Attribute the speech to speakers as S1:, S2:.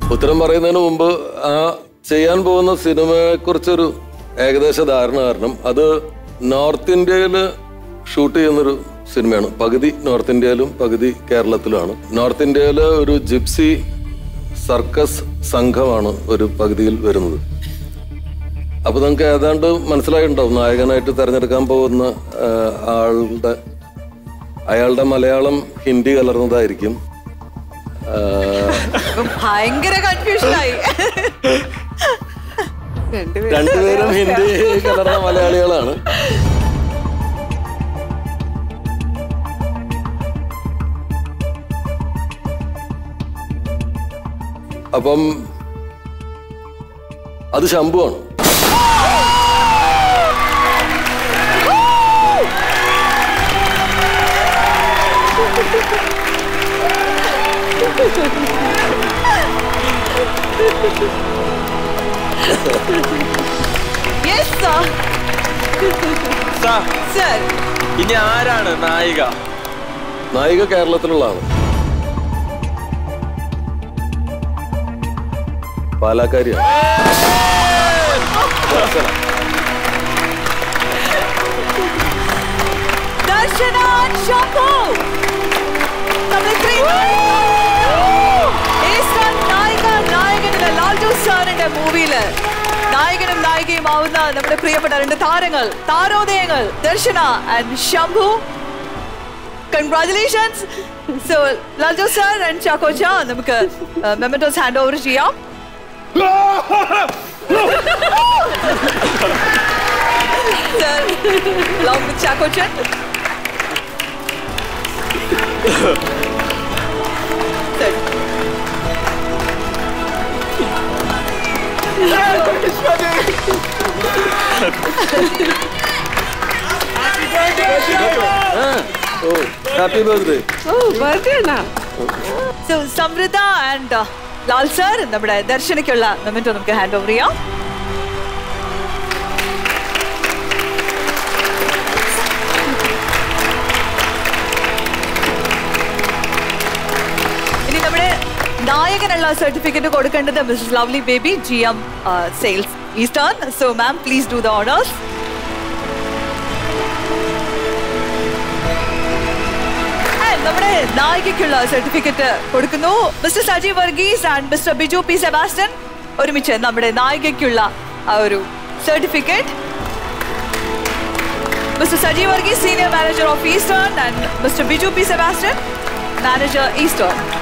S1: ഉത്തരം പറയുന്നതിന് മുമ്പ് ആ ചെയ്യാൻ പോകുന്ന സിനിമയെ കുറിച്ചൊരു ഏകദേശ ധാരണ കാരണം അത് നോർത്ത് ഇന്ത്യയിൽ ഷൂട്ട് ചെയ്യുന്നൊരു സിനിമയാണ് പകുതി നോർത്ത് ഇന്ത്യയിലും പകുതി കേരളത്തിലുമാണ് നോർത്ത് ഇന്ത്യയിലെ ഒരു ജിപ്സി സർക്കസ് സംഘമാണ് ഒരു പകുതിയിൽ വരുന്നത് അപ്പൊ നമുക്ക് ഏതാണ്ട് മനസ്സിലായിട്ടുണ്ടാവും നായകനായിട്ട് തെരഞ്ഞെടുക്കാൻ പോകുന്ന ആ, ആളുടെ അയാളുടെ മലയാളം ഹിന്ദി കലർന്നതായിരിക്കും ആ,
S2: ഭയങ്കര കൺഫ്യൂഷനായി
S1: രണ്ടുപേരും ഹിന്ദി കലർന്ന മലയാളികളാണ് അപ്പം അത് ശംഭുവാണ്
S2: യെസ് സർ
S3: സാർ
S2: സർ
S3: ഇനി ആരാണ് നായിക
S1: നായിക കേരളത്തിലുള്ളതാണ് പാലാക്കാരിയാണ്
S2: ദർശന ഷാപ്പു നമ്മൾ ഇത്രയും ഈസ്റ്റർ നായിക നായകനുള്ള ലാൽജു സാറിന്റെ മൂവിയില് നായകനും നായികയും ആവുന്ന നമ്മുടെ പ്രിയപ്പെട്ട രണ്ട് താരങ്ങൾ താരോദയങ്ങൾ Darshana and Shambhu congratulations so Lalju sir and Chakocha നമുക്ക് മെമ്മറ്റോസ് ഹാൻഡ് ഓവർ ചെയ്യാം Sir, along with Chakochan. Sir.
S1: Oh happy birthday
S2: So, Samrita and uh, Lal sir നമ്മുടെ ദർശനയ്ക്കുള്ള മെമ്മറ്റോ നമുക്ക് ഹാൻഡ് ഓവർ ചെയ്യാം ഇനി നമ്മുടെ നായകനുള്ള സർട്ടിഫിക്കറ്റ് കൊടുക്കേണ്ടത് Mrs Lovely Baby G M sales Eastern so ma'am please do the honours നമ്മുടെ നായികയ്ക്കുള്ള സർട്ടിഫിക്കറ്റ് കൊടുക്കുന്നു Mr Sajeev Varghese and Mr Biju P Sebastian ഒരുമിച്ച് നമ്മുടെ നായികയ്ക്കുള്ള ആ ഒരു certificate Mr Sajeev Varghese senior manager of Eastern and Mr Biju P Sebastian manager eastern